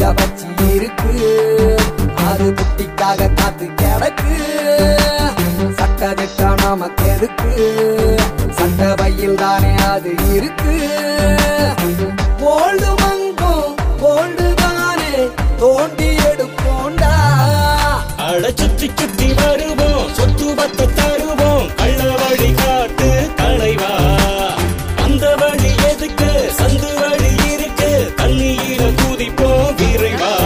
உச்சியில வச்சு இருக்கு அது குட்டிக்காக காத்து கிடக்கு சட்ட திட்டா நமக்கு எதுக்கு சட்ட பையில் தானே அது இருக்கு ஓல்டு மங்கும் ஓல்டு தானே தோண்டி எடுப்போண்டா அட சுத்தி சுத்தி வருவோம் சொத்து பத்த தருவோம் கள்ள வழி காட்டு தலைவா அந்த வழி எதுக்கு சந்து வழி இருக்கு தண்ணியில குதிப்போம் விரைவா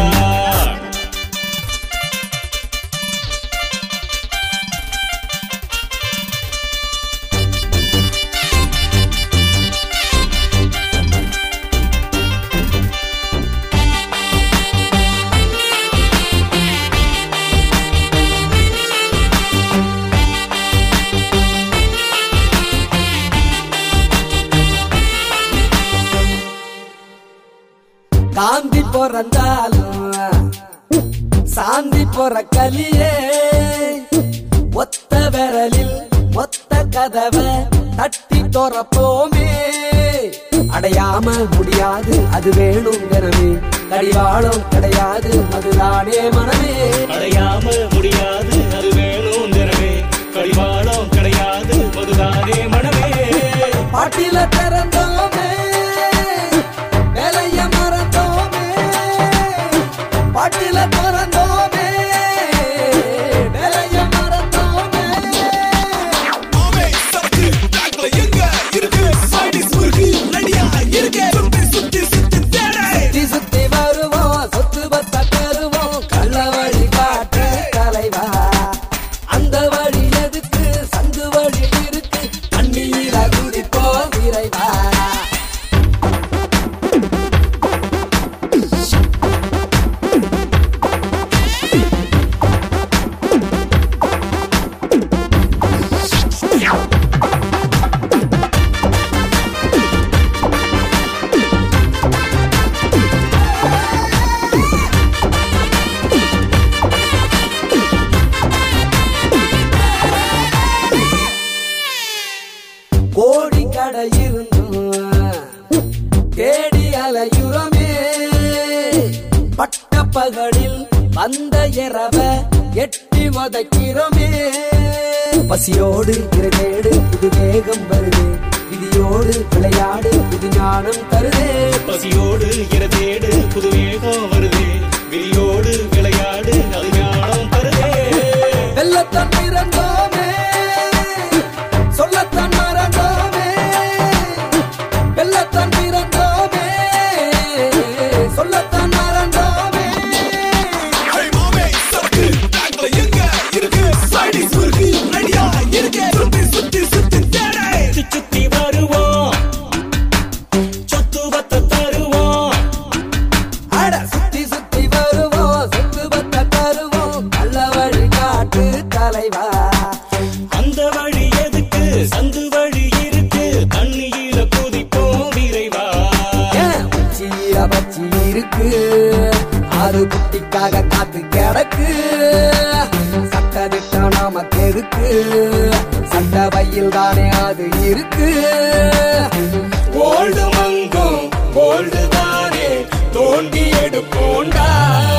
காந்தி பிறந்தாலும் சாந்தி போற கலியே ஒத்த விரலில் மொத்த கதவை தட்டி துறப்போமே அடையாம முடியாது அது வேணுங்கிறமே கடிவாளம் கிடையாது அதுதானே மனமே அடையாம முடியாது அது வேணும் திறமே கடிவாளம் கிடையாது அதுதானே மனமே பாட்டில திறந்தோமே வேலைய மறந்தோமே பாட்டில திறந்தோமே வேலைய மறந்தோமே மாமே சரக்கு பேக்ல எங்க இருக்கு சைடிஸ் முறுக்கு ரெடியா இருக்கு சுத்தி சுத்தி சுத்தி தேடே சுத்தி சுத்தி வருவோம் சொத்து பத்த தருவோம் கள்ள வழி காட்டு தலைவா அந்த வழி எதுக்கு சந்து வழி இருக்கு தண்ணீர குதிப்போம் விரைவா கோடி கடை இருந்தும் தேடி அலையுறமே பட்ட பகலில் வந்த இரவ எட்டி வதைக்கிறோமே பசியோடு இரவேடு இது வேகம் வருது விதியோடு விளையாடு இது ஞானம் தருதே பசியோடு இரதேடு புது வேகம் வருது விரியோடு விளையாடு அது ஞானம் தருதே வெள்ளத்தான் பிறந்தோமே சொல்லத்தான் மறந்தோமே வெள்ளத்தான் பிறந்தோமே சொல்லத்தான் மறந்தோமே ஹே மாமே சரக்கு பேக்ல எங்க இருக்கு சைடிஸ் முறுக்கு ரெடியா இருக்கு சுத்தி சுத்தி சுத்தி தேடே சுத்தி சுத்தி வருவோம் சொத்து பத்த தருவோம் அட சுத்தி சுத்தி வருவோம் சொத்து பத்த தருவோம் நல்ல வழி காட்டு தலைவா அந்த வழி எதுக்கு சந்து வழி இருக்கு தண்ணியில குதிப்போம் விரைவா ஏன் உச்சியில வச்சு இருக்கு அது குட்டிக்காக காத்து கிடக்கு சட்ட திட்டம் நமக்கு எதுக்கு சட்ட பையில் தானே அது இருக்கு ஓல்டு மங்கும் ஓல்டு தானே தோண்டி எடுப்போண்டா